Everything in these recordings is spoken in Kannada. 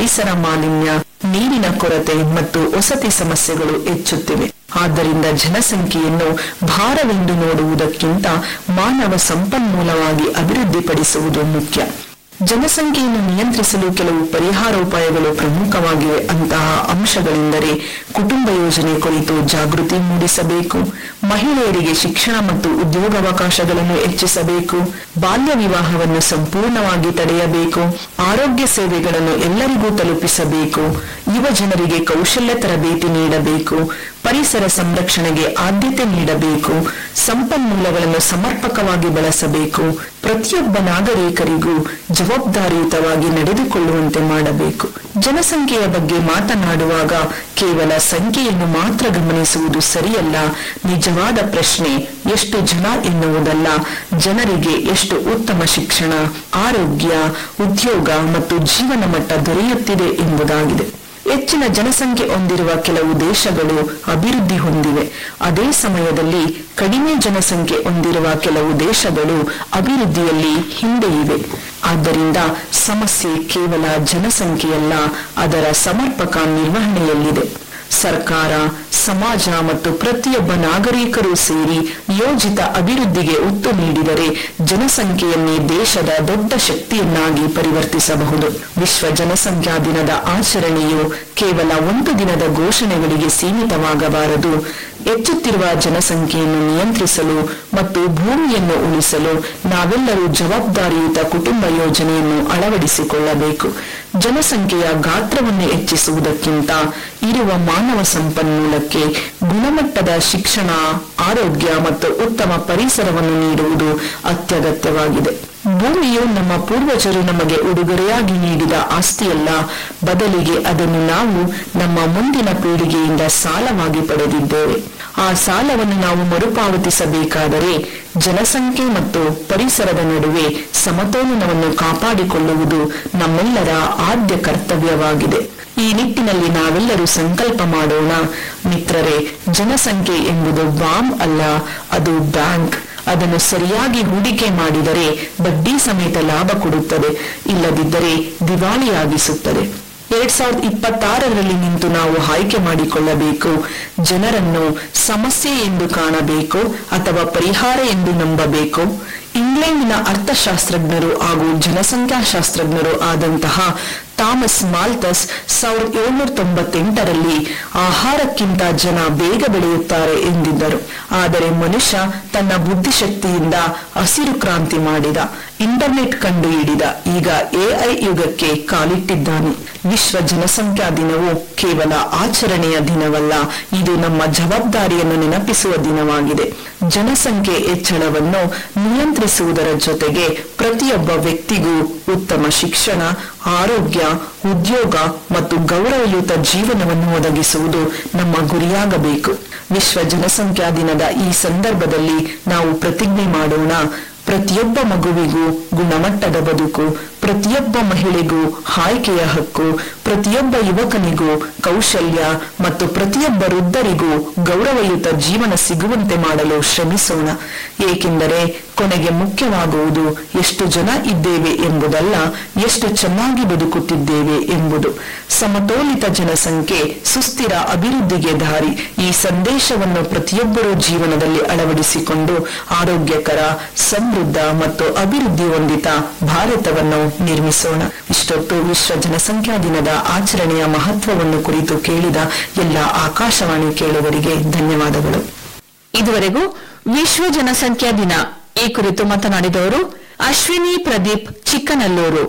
ಪರಿಸರ ಮಾಲಿನ್ಯ ನೀರಿನ ಕೊರತೆ ಮತ್ತು ವಸತಿ ಸಮಸ್ಯೆಗಳು ಹೆಚ್ಚುತ್ತಿವೆ ಆದ್ದರಿಂದ ಜನಸಂಖ್ಯೆಯನ್ನು ಭಾರವೆಂದು ನೋಡುವುದಕ್ಕಿಂತ ಮಾನವ ಸಂಪನ್ಮೂಲವಾಗಿ ಅಭಿವೃದ್ಧಿಪಡಿಸುವುದು ಮುಖ್ಯ ಜನಸಂಖ್ಯೆಯನ್ನು ನಿಯಂತ್ರಿಸಲು ಕೆಲವು ಪರಿಹಾರೋಪಾಯಗಳು ಪ್ರಮುಖವಾಗಿವೆ ಅಂತಹ ಅಂಶಗಳೆಂದರೆ ಕುಟುಂಬ ಯೋಜನೆ ಕುರಿತು ಜಾಗೃತಿ ಮೂಡಿಸಬೇಕು ಮಹಿಳೆಯರಿಗೆ ಶಿಕ್ಷಣ ಮತ್ತು ಉದ್ಯೋಗಾವಕಾಶಗಳನ್ನು ಹೆಚ್ಚಿಸಬೇಕು ಬಾಲ್ಯ ವಿವಾಹವನ್ನು ಸಂಪೂರ್ಣವಾಗಿ ತಡೆಯಬೇಕು ಆರೋಗ್ಯ ಸೇವೆಗಳನ್ನು ಎಲ್ಲರಿಗೂ ತಲುಪಿಸಬೇಕು ಯುವ ಜನರಿಗೆ ಕೌಶಲ್ಯ ತರಬೇತಿ ನೀಡಬೇಕು ಪರಿಸರ ಸಂರಕ್ಷಣೆಗೆ ಆದ್ಯತೆ ನೀಡಬೇಕು ಸಂಪನ್ಮೂಲಗಳನ್ನು ಸಮರ್ಪಕವಾಗಿ ಬಳಸಬೇಕು ಪ್ರತಿಯೊಬ್ಬ ನಾಗರಿಕರಿಗೂ ಜವಾಬ್ದಾರಿಯುತವಾಗಿ ನಡೆದುಕೊಳ್ಳುವಂತೆ ಮಾಡಬೇಕು ಜನಸಂಖ್ಯೆಯ ಬಗ್ಗೆ ಮಾತನಾಡುವಾಗ ಕೇವಲ ಸಂಖ್ಯೆಯನ್ನು ಮಾತ್ರ ಗಮನಿಸುವುದು ಸರಿಯಲ್ಲ ನಿಜವಾದ ಪ್ರಶ್ನೆ ಎಷ್ಟು ಜನ ಎನ್ನುವುದಲ್ಲ ಜನರಿಗೆ ಎಷ್ಟು ಉತ್ತಮ ಶಿಕ್ಷಣ ಆರೋಗ್ಯ ಉದ್ಯೋಗ ಮತ್ತು ಜೀವನ ಮಟ್ಟ ದೊರೆಯುತ್ತಿದೆ ಎಂಬುದಾಗಿದೆ ಹೆಚ್ಚಿನ ಜನಸಂಖ್ಯೆ ಹೊಂದಿರುವ ಕೆಲವು ದೇಶಗಳು ಅಭಿವೃದ್ಧಿ ಹೊಂದಿವೆ ಅದೇ ಸಮಯದಲ್ಲಿ ಕಡಿಮೆ ಜನಸಂಖ್ಯೆ ಹೊಂದಿರುವ ಕೆಲವು ದೇಶಗಳು ಅಭಿವೃದ್ಧಿಯಲ್ಲಿ ಹಿಂದೆ ಇವೆ ಆದ್ದರಿಂದ ಸಮಸ್ಯೆ ಕೇವಲ ಜನಸಂಖ್ಯೆಯಲ್ಲ ಅದರ ಸಮರ್ಪಕ ನಿರ್ವಹಣೆಯಲ್ಲಿದೆ ಸರ್ಕಾರ ಸಮಾಜ ಮತ್ತು ಪ್ರತಿಯೊಬ್ಬ ನಾಗರಿಕರು ಸೇರಿ ಯೋಜಿತ ಅಭಿವೃದ್ಧಿಗೆ ಒತ್ತು ನೀಡಿದರೆ ಜನಸಂಖ್ಯೆಯನ್ನೇ ದೇಶದ ದೊಡ್ಡ ಶಕ್ತಿಯನ್ನಾಗಿ ಪರಿವರ್ತಿಸಬಹುದು ವಿಶ್ವ ಜನಸಂಖ್ಯಾ ದಿನದ ಆಚರಣೆಯು ಕೇವಲ ಒಂದು ದಿನದ ಘೋಷಣೆಗಳಿಗೆ ಸೀಮಿತವಾಗಬಾರದು ಹೆಚ್ಚುತ್ತಿರುವ ಜನಸಂಖ್ಯೆಯನ್ನು ನಿಯಂತ್ರಿಸಲು ಮತ್ತು ಭೂಮಿಯನ್ನು ಉಳಿಸಲು ನಾವೆಲ್ಲರೂ ಜವಾಬ್ದಾರಿಯುತ ಕುಟುಂಬ ಯೋಜನೆಯನ್ನು ಅಳವಡಿಸಿಕೊಳ್ಳಬೇಕು ಜನಸಂಖ್ಯೆಯ ಗಾತ್ರವನ್ನು ಹೆಚ್ಚಿಸುವುದಕ್ಕಿಂತ ಇರುವ ಮಾನವ ಸಂಪನ್ಮೂಲಕ್ಕೆ ಗುಣಮಟ್ಟದ ಶಿಕ್ಷಣ ಆರೋಗ್ಯ ಮತ್ತು ಉತ್ತಮ ಪರಿಸರವನ್ನು ನೀಡುವುದು ಅತ್ಯಗತ್ಯವಾಗಿದೆ ಭೂಮಿಯು ನಮ್ಮ ಪೂರ್ವಜರು ನಮಗೆ ಉಡುಗೊರೆಯಾಗಿ ನೀಡಿದ ಆಸ್ತಿಯಲ್ಲ ಬದಲಿಗೆ ಅದನ್ನು ನಾವು ನಮ್ಮ ಮುಂದಿನ ಪೀಳಿಗೆಯಿಂದ ಸಾಲವಾಗಿ ಪಡೆದಿದ್ದೇವೆ ಆ ಸಾಲವನ್ನು ನಾವು ಮರುಪಾವತಿಸಬೇಕಾದರೆ ಜನಸಂಖ್ಯೆ ಮತ್ತು ಪರಿಸರದ ನಡುವೆ ಸಮತೋಲನವನ್ನು ಕಾಪಾಡಿಕೊಳ್ಳುವುದು ನಮ್ಮೆಲ್ಲರ ಆದ್ಯ ಕರ್ತವ್ಯವಾಗಿದೆ ಈ ನಿಟ್ಟಿನಲ್ಲಿ ನಾವೆಲ್ಲರೂ ಸಂಕಲ್ಪ ಮಾಡೋಣ ಮಿತ್ರರೇ ಜನಸಂಖ್ಯೆ ಎಂಬುದು ಬಾಂಬ್ ಅಲ್ಲ ಅದು ಬ್ಯಾಂಕ್ ಅದನ್ನು ಸರಿಯಾಗಿ ಹೂಡಿಕೆ ಮಾಡಿದರೆ ಬಡ್ಡಿ ಸಮೇತ ಲಾಭ ಕೊಡುತ್ತದೆ ಇಲ್ಲದಿದ್ದರೆ ದಿವಾಳಿಯಾಗಿಸುತ್ತದೆ ಎರಡ್ ಸಾವಿರದ ಇಪ್ಪತ್ತಾರರಲ್ಲಿ ನಿಂತು ನಾವು ಆಯ್ಕೆ ಮಾಡಿಕೊಳ್ಳಬೇಕು ಜನರನ್ನು ಸಮಸ್ಯೆ ಎಂದು ಕಾಣಬೇಕು ಅಥವಾ ಪರಿಹಾರ ಎಂದು ನಂಬಬೇಕು ಇಂಗ್ಲೆಂಡಿನ ಅರ್ಥಶಾಸ್ತ್ರಜ್ಞರು ಹಾಗೂ ಜನಸಂಖ್ಯಾಶಾಸ್ತ್ರಜ್ಞರು ಆದಂತಹ ಥಾಮಸ್ ಮಾಲ್ತಸ್ ಸಾವಿರದ ಏಳ್ನೂರ ತೊಂಬತ್ತೆಂಟರಲ್ಲಿ ಆಹಾರಕ್ಕಿಂತ ಜನ ಬೇಗ ಬೆಳೆಯುತ್ತಾರೆ ಎಂದಿದ್ದರು ಆದರೆ ಮನುಷ್ಯ ತನ್ನ ಬುದ್ಧಿಶಕ್ತಿಯಿಂದ ಹಸಿರು ಕ್ರಾಂತಿ ಮಾಡಿದ ಇಂಟರ್ನೆಟ್ ಕಂಡುಹಿಡಿದ ಈಗ ಎಐ ಯುಗಕ್ಕೆ ಕಾಲಿಟ್ಟಿದ್ದಾನೆ ವಿಶ್ವ ಜನಸಂಖ್ಯಾ ದಿನವು ಕೇವಲ ಆಚರಣೆಯ ದಿನವಲ್ಲ ಇದು ನಮ್ಮ ಜವಾಬ್ದಾರಿಯನ್ನು ನೆನಪಿಸುವ ದಿನವಾಗಿದೆ ಜನಸಂಖ್ಯೆ ಹೆಚ್ಚಳವನ್ನು ನಿಯಂತ್ರಿಸುವುದರ ಜೊತೆಗೆ ಪ್ರತಿಯೊಬ್ಬ ವ್ಯಕ್ತಿಗೂ ಉತ್ತಮ ಶಿಕ್ಷಣ ಆರೋಗ್ಯ ಉದ್ಯೋಗ ಮತ್ತು ಗೌರವಯುತ ಜೀವನವನ್ನು ಒದಗಿಸುವುದು ನಮ್ಮ ಗುರಿಯಾಗಬೇಕು ವಿಶ್ವ ಜನಸಂಖ್ಯಾ ದಿನದ ಈ ಸಂದರ್ಭದಲ್ಲಿ ನಾವು ಪ್ರತಿಜ್ಞೆ ಮಾಡೋಣ ಪ್ರತಿಯೊಬ್ಬ ಮಗುವಿಗೂ ಗುಣಮಟ್ಟದ ಬದುಕು ಪ್ರತಿಯೊಬ್ಬ ಮಹಿಳೆಗೂ ಆಯ್ಕೆಯ ಹಕ್ಕು ಪ್ರತಿಯೊಬ್ಬ ಯುವಕನಿಗೂ ಕೌಶಲ್ಯ ಮತ್ತು ಪ್ರತಿಯೊಬ್ಬ ವೃದ್ಧರಿಗೂ ಗೌರವಯುತ ಜೀವನ ಸಿಗುವಂತೆ ಮಾಡಲು ಶ್ರಮಿಸೋಣ ಏಕೆಂದರೆ ಕೊನೆಗೆ ಮುಖ್ಯವಾಗುವುದು ಎಷ್ಟು ಜನ ಇದ್ದೇವೆ ಎಂಬುದಲ್ಲ ಎಷ್ಟು ಚೆನ್ನಾಗಿ ಬದುಕುತ್ತಿದ್ದೇವೆ ಎಂಬುದು ಸಮತೋಲಿತ ಜನಸಂಖ್ಯೆ ಸುಸ್ಥಿರ ಅಭಿವೃದ್ಧಿಗೆ ದಾರಿ ಈ ಸಂದೇಶವನ್ನು ಪ್ರತಿಯೊಬ್ಬರೂ ಜೀವನದಲ್ಲಿ ಅಳವಡಿಸಿಕೊಂಡು ಆರೋಗ್ಯಕರ ಸಮೃದ್ಧ ಮತ್ತು ಅಭಿವೃದ್ಧಿ ಹೊಂದಿತ ಭಾರತವನ್ನು ನಿರ್ಮಿಸೋಣ ಇಷ್ಟೊತ್ತು ವಿಶ್ವ ಜನಸಂಖ್ಯಾ ದಿನದ ಆಚರಣೆಯ ಮಹತ್ವವನ್ನು ಕುರಿತು ಕೇಳಿದ ಎಲ್ಲ ಆಕಾಶವಾಣಿ ಕೇಳುಗರಿಗೆ ಧನ್ಯವಾದಗಳು ಇದುವರೆಗೂ ವಿಶ್ವ ಜನಸಂಖ್ಯಾ ದಿನ ಈ ಕುರಿತು ಮಾತನಾಡಿದವರು ಅಶ್ವಿನಿ ಪ್ರದೀಪ್ ಚಿಕ್ಕನಲ್ಲೂರು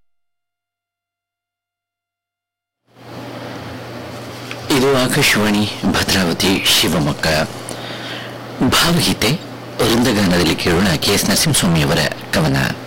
ಇದು ಆಕಾಶವಾಣಿ ಭದ್ರಾವತಿ ಶಿವಮೊಗ್ಗ ಭಾವಗೀತೆ ವೃಂದಗಾನದಲ್ಲಿ ಕೇಳೋಣ ಕೆ ಎಸ್ ನರಸಿಂಹಸ್ವಾಮಿಯವರ ಕವನ